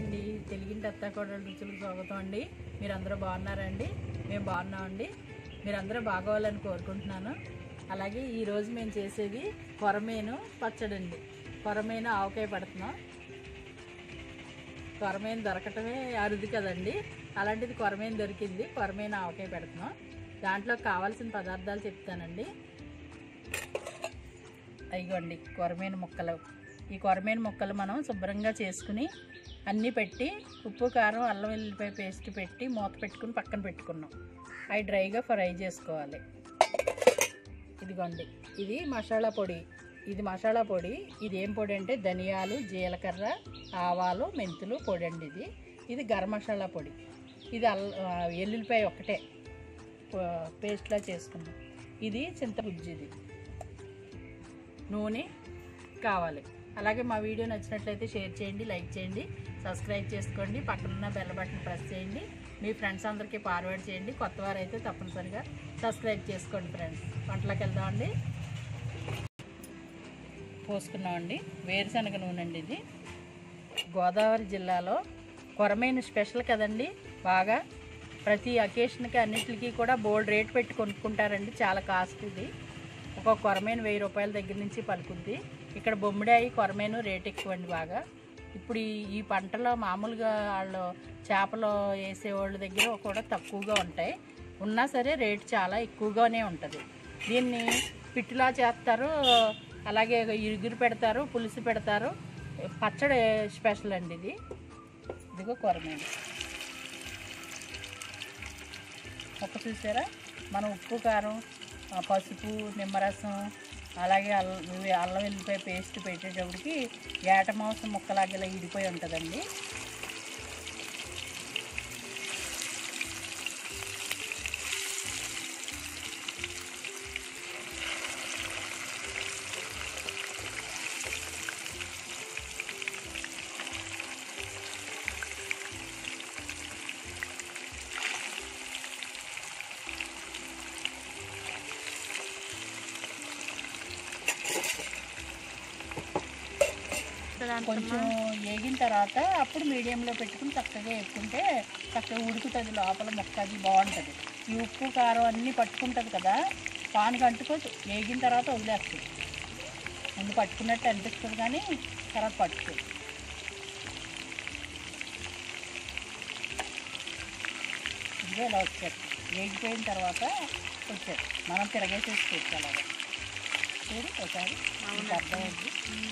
అండి తెలుగింటి అత్తాకోడల రుచులకు స్వాగతం అండి మీరందరూ బాగున్నారండి మేము బాగున్నామండి మీరందరూ బాగోవాలని కోరుకుంటున్నాను అలాగే ఈరోజు మేము చేసేది కొరమేను పచ్చడి అండి కొరమేను ఆవకాయ పెడుతున్నాం కొరమేను దొరకటమే అరుదు కదండి అలాంటిది కొరమేను దొరికింది కొరమేను ఆవకాయ పెడుతున్నాం దాంట్లో కావాల్సిన పదార్థాలు చెప్తానండి అయిగోండి కొరమేను ముక్కలు ఈ కొరమేను ముక్కలు మనం శుభ్రంగా చేసుకుని అన్నీ పెట్టి ఉప్పు కారం అల్లం వెల్లిపాయ పేస్ట్ పెట్టి మూత పెట్టుకుని పక్కన పెట్టుకున్నాం అవి డ్రైగా ఫ్రై చేసుకోవాలి ఇదిగోండి ఇది మసాలా పొడి ఇది మసాలా పొడి ఇది ఏం పొడి అంటే ధనియాలు జీలకర్ర ఆవాలు మెంతులు పొడి అండి ఇది ఇది గరం మసాలా పొడి ఇది అల్ల ఆ, ఎల్లుల్లిపాయ ఒక్కటే ప- పేస్ట్లా చేసుకున్నాం ఇది చింతగుజ్జు ఇది నూనె కావాలి అలాగే మా వీడియో నచ్చినట్లయితే షేర్ చేయండి లైక్ చేయండి సబ్స్క్రైబ్ చేసుకోండి పక్కనున్న బెల్ బటన్ ప్రెస్ చేయండి మీ ఫ్రెండ్స్ అందరికీ ఫార్వర్డ్ చేయండి కొత్త వారు అయితే తప్పనిసరిగా సబ్స్క్రైబ్ చేసుకోండి ఫ్రెండ్స్ వంటలోకి వెళ్దామండి పోసుకున్నామండి వేరుశనగ నూనె అండి ఇది గోదావరి జిల్లాలో కొరమైన స్పెషల్ కదండి బాగా ప్రతి అకేషన్కి అన్నిటికీ కూడా బోల్డ్ రేట్ పెట్టి కొనుక్కుంటారండి చాలా కాస్ట్ ఇది ఒక కొరమేను వెయ్యి రూపాయల దగ్గర నుంచి పలుకుద్ది ఇక్కడ బొమ్మిడాయి కొరమేను రేట్ ఎక్కువ అండి బాగా ఇప్పుడు ఈ ఈ పంటలో మామూలుగా వాళ్ళు చేపలు వేసేవాళ్ళ దగ్గర కూడా తక్కువగా ఉంటాయి ఉన్నా సరే రేట్ చాలా ఎక్కువగానే ఉంటుంది దీన్ని పిట్టులా చేస్తారు అలాగే ఇగురు పెడతారు పులుసు పెడతారు పచ్చడి స్పెషల్ అండి ఇది ఇదిగో కొరమేను ఒక్క చూసారా మనం ఉప్పు కారం ఆ, పసుపు నిమ్మరసం అలాగే అల్ల ఇవి అల్లం వెల్లిపాయ పేస్ట్ పెట్టేటప్పటికి ఏట మాంసం ముక్కలాగా ఇలా ఇడిపోయి ఉంటుందండి కొంచెం వేగిన తర్వాత అప్పుడు మీడియంలో పెట్టుకుని చక్కగా వేసుకుంటే చక్కగా ఉడుకుతుంది లోపల మొక్క అది బాగుంటుంది ఈ ఉప్పు కారం అన్నీ పట్టుకుంటుంది కదా పాను కంటుకో వేగిన తర్వాత వదిలేస్తుంది ముందు పట్టుకున్నట్టు అనిపిస్తుంది కానీ తర్వాత పట్టుతుంది ఇదిగో ఇలా వచ్చారు వేగిపోయిన తర్వాత వచ్చారు మనం తిరగేసేసుకోవచ్చు అలాగా చూడు ఒకసారి మీకు అర్థమైంది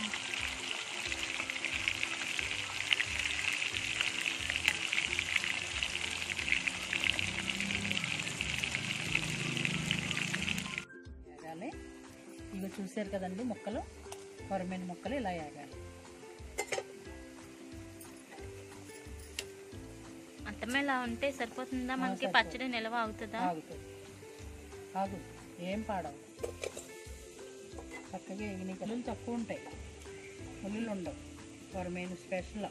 వేగాలి ఇగో చూసారు కదండి ముక్కలు కొరమైన ముక్కలు ఇలా వేగాలి అత్తమ్మ ఇలా ఉంటే సరిపోతుందా మనకి సరిపోతుంది. పచ్చడి నిల్వ అవుతుందా ఆగుతుంది ఆగు ఏం పాడవు చక్కగా ఎగిన కలులు తక్కువ ఉంటాయి ముళ్ళు ఉండవు కొరమైన స్పెషల్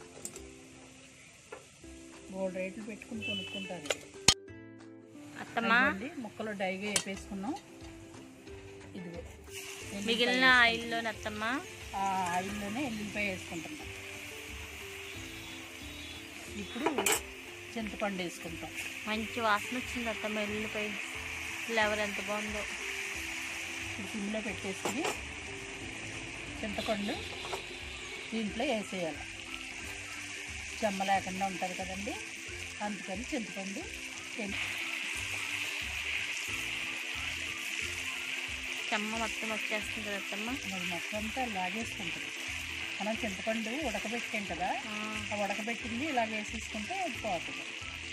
మూడు రేట్లు పెట్టుకుని కొనుక్కుంటారు ఇది. అత్తమ్మ ఇదిగోండి, ముక్కలు డైగా వేపేసుకున్నాం ఇదిగో ఎల్లిపాయ మిగిలిన వేసుకుంటాం. ఆయిల్లో అత్తమ్మ ఆ ఆయిల్లోనే ఎల్లిపాయ వేసుకుంటున్నాం ఇప్పుడు చింతపండు వేసుకుంటాం మంచి వాసన వచ్చింది అత్తమ్మ ఎల్లుపై ఫ్లేవర్ ఎంత బాగుందో ఇప్పుడు సిమ్లో పెట్టేసుకుని చింతపండు దీంట్లో వేసేయాలి చెమ్మ లేకుండా ఉంటుంది కదండి అందుకని చింతపండు వేసి- చెమ్మ మొత్తం వచ్చేస్తుంది కదా అత్తమ్మ మరి మొత్తం అంతా లాగేసుకుంటుంది మనం చింతపండు ఉడకబెట్టాం కదా ఆ, ఆ ఉడకబెట్టింది ఇలా వేసేసుకుంటే పోతుంది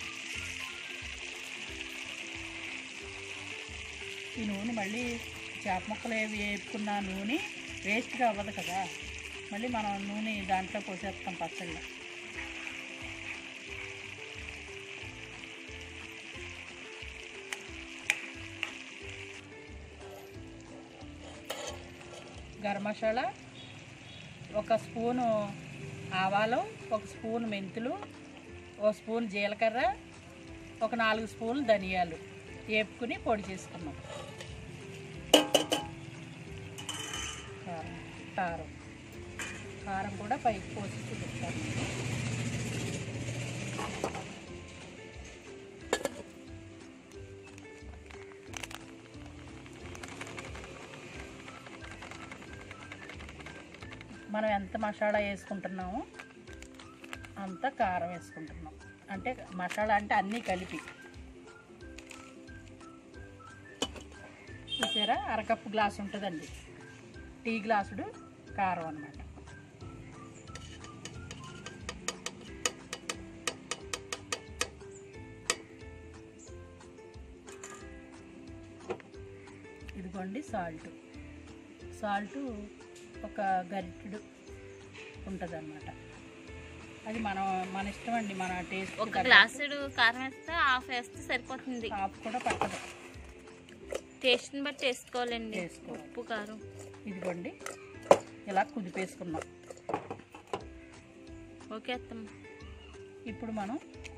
ఈ నూనె మళ్ళీ చేప ముక్కలు ఏవి వేపుకున్న నూనె వేస్ట్గా అవ్వదు కదా మళ్ళీ మనం నూనె దాంట్లో పోసేస్తాం పచ్చళ్ళు గరం మసాలా ఒక స్పూను ఆవాలు ఒక స్పూన్ మెంతులు ఒక స్పూన్ జీలకర్ర ఒక నాలుగు స్పూన్లు ధనియాలు వేపుకుని పొడి చేసుకున్నాం కారం కారం కారం కూడా పైకి పోసి చూపిస్తాను మనం ఎంత మసాలా వేసుకుంటున్నామో అంత కారం వేసుకుంటున్నాం అంటే మసాలా అంటే అన్నీ కలిపి చూసారా అరకప్పు గ్లాస్ ఉంటుందండి టీ గ్లాసుడు కారం అన్నమాట ఇదిగోండి సాల్ట్ సాల్ట్ ఒక గరిటెడు ఉంటుంది అనమాట అది మనం మన ఇష్టం అండి మన టేస్ట్ ఒక గ్లాసుడు కారం వేస్తే హాఫ్ వేస్తే సరిపోతుంది హాఫ్ కూడా పట్టదు టేస్ట్ని బట్టి వేసుకోవాలండి వేసుకోవాలి. ఉప్పు కారం ఇదిగోండి ఇలా కుదిపేసుకున్నాం ఓకే అత్తమ్మ ఇప్పుడు మనం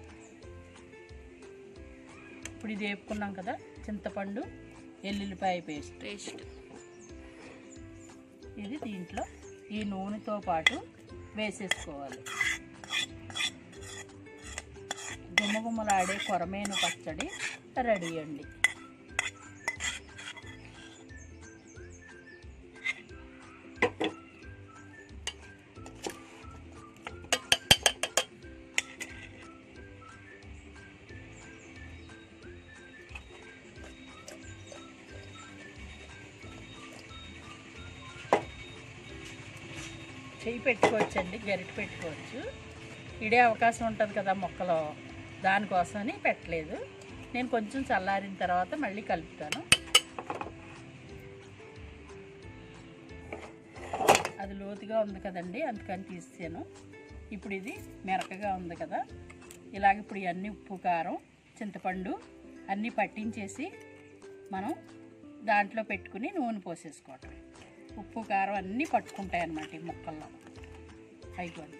ఇప్పుడు ఇది వేపుకున్నాం కదా చింతపండు ఎల్లుల్లిపాయ పేస్ట్ టేస్ట్ ఇది దీంట్లో ఈ నూనెతో పాటు వేసేసుకోవాలి గుమ్మగుమ్మలాడే కొరమేను పచ్చడి రెడీ అండి చెయ్యి పెట్టుకోవచ్చు అండి గరిటె పెట్టుకోవచ్చు ఇడే అవకాశం ఉంటుంది కదా మొక్కలో దానికోసమని పెట్టలేదు నేను కొంచెం చల్లారిన తర్వాత మళ్ళీ కలుపుతాను అది లోతుగా ఉంది కదండి అందుకని తీసాను ఇప్పుడు ఇది మెరకగా ఉంది కదా ఇలాగ ఇప్పుడు ఇవన్నీ ఉప్పు కారం చింతపండు అన్నీ పట్టించేసి మనం దాంట్లో పెట్టుకుని నూనె పోసేసుకోవటం ఉప్పు కారం అన్నీ పట్టుకుంటాయి అన్నమాట ఈ ముక్కల్లో అయిపోయింది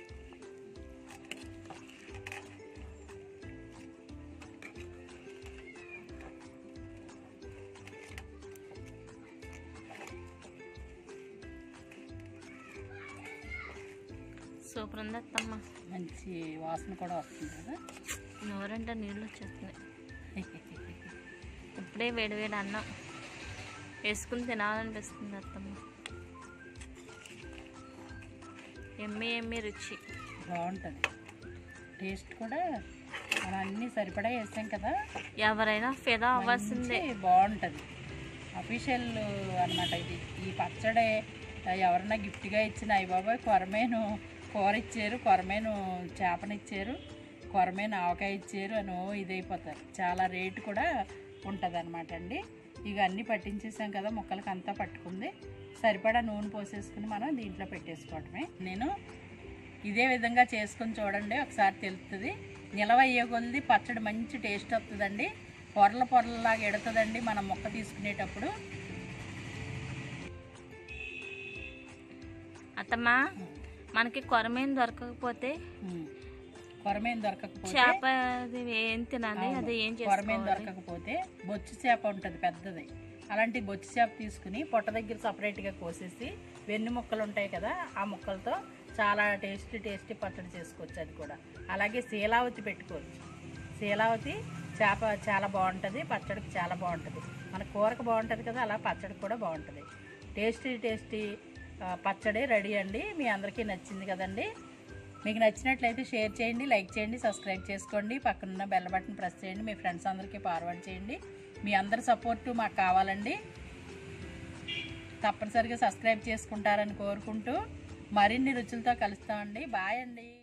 సూపర్ ఉంది అత్తమ్మ మంచి వాసన కూడా వస్తుంది కదా నోరంటే నీళ్ళు వచ్చేస్తున్నాయి ఇప్పుడే వేడి వేడి అన్నం వేసుకుని తినాలనిపిస్తుంది అత్తమ్మ ఎమ్మి ఎమ్మి రుచి బాగుంటుంది టేస్ట్ కూడా మనం అన్నీ సరిపడా వేసాం కదా ఎవరైనా ఫిదా అవ్వాల్సిందే మంచి బాగుంటుంది అఫీషియల్ అన్నమాట ఇది ఈ పచ్చడి ఎవరన్నా గిఫ్ట్గా ఇచ్చిన అయ్య బాబాయ్ కొరమేను కూర ఇచ్చారు కొరమేను చేపనిచ్చారు కొరమేను ఆవకాయ ఇచ్చారు అని ఓ ఇదైపోతారు చాలా రేటు కూడా ఉంటుంది అనమాట అండి ఇక అన్నీ పట్టించేసాం కదా ముక్కలకి అంతా పట్టుకుంది సరిపడా నూనె పోసేసుకుని మనం దీంట్లో పెట్టేసుకోవటమే నేను ఇదే విధంగా చేసుకొని చూడండి ఒకసారి తెలుస్తుంది నిలవ అయ్యే కొలది పచ్చడి మంచి టేస్ట్ వస్తుందండి పొరల పొరలలాగా ఎడుతుందండి మనం మొక్క తీసుకునేటప్పుడు అత్తమ్మ మనకి కొరమేం దొరకకపోతే ఉమ్, కొరమేను దొరకకపోతే చేప అది ఏం తినాలి అవును, అది ఏం కొరమేను చేసుకోవాలి దొరకకపోతే బొచ్చు చేప ఉంటుంది పెద్దది అలాంటి బొచ్చు చేప తీసుకుని పొట్ట దగ్గర సపరేట్గా కోసేసి వెన్ను ముక్కలు ఉంటాయి కదా ఆ ముక్కలతో చాలా టేస్టీ టేస్టీ పచ్చడి చేసుకోవచ్చు అది కూడా అలాగే శీలావతి పెట్టుకోవచ్చు శీలావతి చేప చాలా బాగుంటుంది పచ్చడికి చాలా బాగుంటుంది మన కూరకు బాగుంటుంది కదా అలా పచ్చడికి కూడా బాగుంటుంది టేస్టీ టేస్టీ ఆ, పచ్చడి రెడీ అండి మీ అందరికీ నచ్చింది కదండి మీకు నచ్చినట్లయితే షేర్ చేయండి లైక్ చేయండి సబ్స్క్రైబ్ చేసుకోండి పక్కనున్న బెల్ బటన్ ప్రెస్ చేయండి మీ ఫ్రెండ్స్ అందరికీ ఫార్వర్డ్ చేయండి మీ అందరి సపోర్టు మాకు కావాలండి తప్పనిసరిగా సబ్స్క్రైబ్ చేసుకుంటారని కోరుకుంటూ మరిన్ని రుచులతో కలుస్తామండి బాయ్ అండి